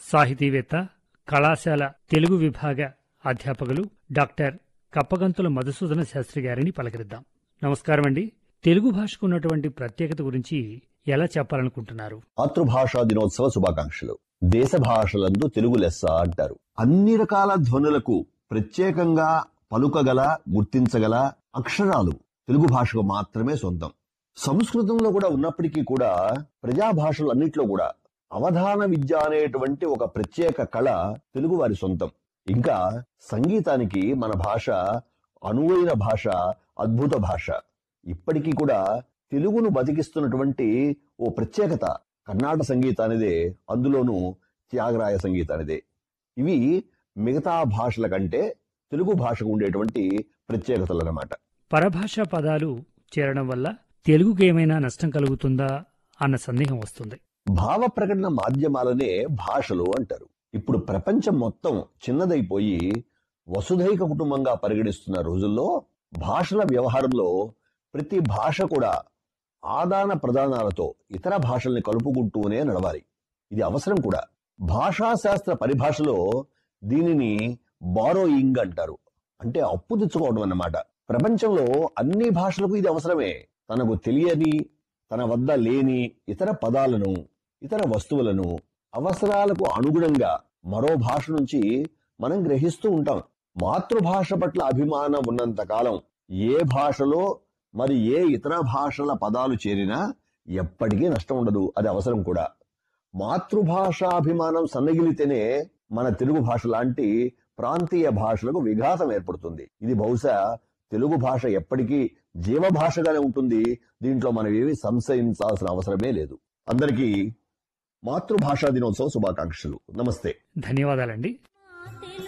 సాహితీవేత్త కళాశాల తెలుగు విభాగ అధ్యాపకులు డాక్టర్ కప్పగంతుల మధుసూదన శాస్త్రి గారిని పలకరిద్దాం నమస్కారం అండి తెలుగు భాషకు ఉన్నటువంటి ప్రత్యేకత గురించి ఎలా చెప్పాలనుకుంటున్నారు మాతృభాషా దినోత్సవ శుభాకాంక్షలు దేశ భాషలందు తెలుగు లెస్స అంటారు అన్ని రకాల ధ్వనులకు ప్రత్యేకంగా పలుకగల గుర్తించగల అక్షరాలు తెలుగు భాషకు మాత్రమే సొంతం సంస్కృతంలో కూడా ఉన్నప్పటికీ కూడా ప్రజా భాషలు అన్నిట్లో కూడా అవధాన విద్య అనేటువంటి ఒక ప్రత్యేక కళ తెలుగు వారి సొంతం ఇంకా సంగీతానికి మన భాష అనువైన భాష అద్భుత భాష ఇప్పటికీ కూడా తెలుగును బతికిస్తున్నటువంటి ఓ ప్రత్యేకత కర్ణాటక సంగీతానిదే అందులోనూ త్యాగరాయ సంగీతానిదే ఇవి మిగతా భాషల కంటే తెలుగు భాషకు ఉండేటువంటి ప్రత్యేకతలు అన్నమాట పరభాషా పదాలు చేరడం వల్ల తెలుగుకి ఏమైనా నష్టం కలుగుతుందా అన్న సందేహం వస్తుంది భావ ప్రకటన మాధ్యమాలనే భాషలు అంటారు ఇప్పుడు ప్రపంచం మొత్తం చిన్నదైపోయి వసుధైక కుటుంబంగా పరిగణిస్తున్న రోజుల్లో భాషల వ్యవహారంలో ప్రతి భాష కూడా ఆదాన ప్రదానాలతో ఇతర భాషల్ని కలుపుకుంటూనే నడవాలి ఇది అవసరం కూడా భాషాశాస్త్ర పరిభాషలో దీనిని బారోయింగ్ అంటారు అంటే అప్పు తెచ్చుకోవడం అన్నమాట ప్రపంచంలో అన్ని భాషలకు ఇది అవసరమే తనకు తెలియని తన వద్ద లేని ఇతర పదాలను ఇతర వస్తువులను అవసరాలకు అనుగుణంగా మరో భాష నుంచి మనం గ్రహిస్తూ ఉంటాం మాతృభాష పట్ల అభిమానం ఉన్నంత కాలం ఏ భాషలో మరి ఏ ఇతర భాషల పదాలు చేరినా ఎప్పటికీ నష్టం ఉండదు అది అవసరం కూడా మాతృభాషాభిమానం సన్నగిలితేనే మన తెలుగు భాష లాంటి ప్రాంతీయ భాషలకు విఘాతం ఏర్పడుతుంది ఇది బహుశా తెలుగు భాష ఎప్పటికీ జీవభాషగానే ఉంటుంది దీంట్లో మనం ఏమీ సంశయించాల్సిన అవసరమే లేదు అందరికీ మాతృభాషా దినోత్సవ శుభాకాంక్షలు నమస్తే ధన్యవాదాలండి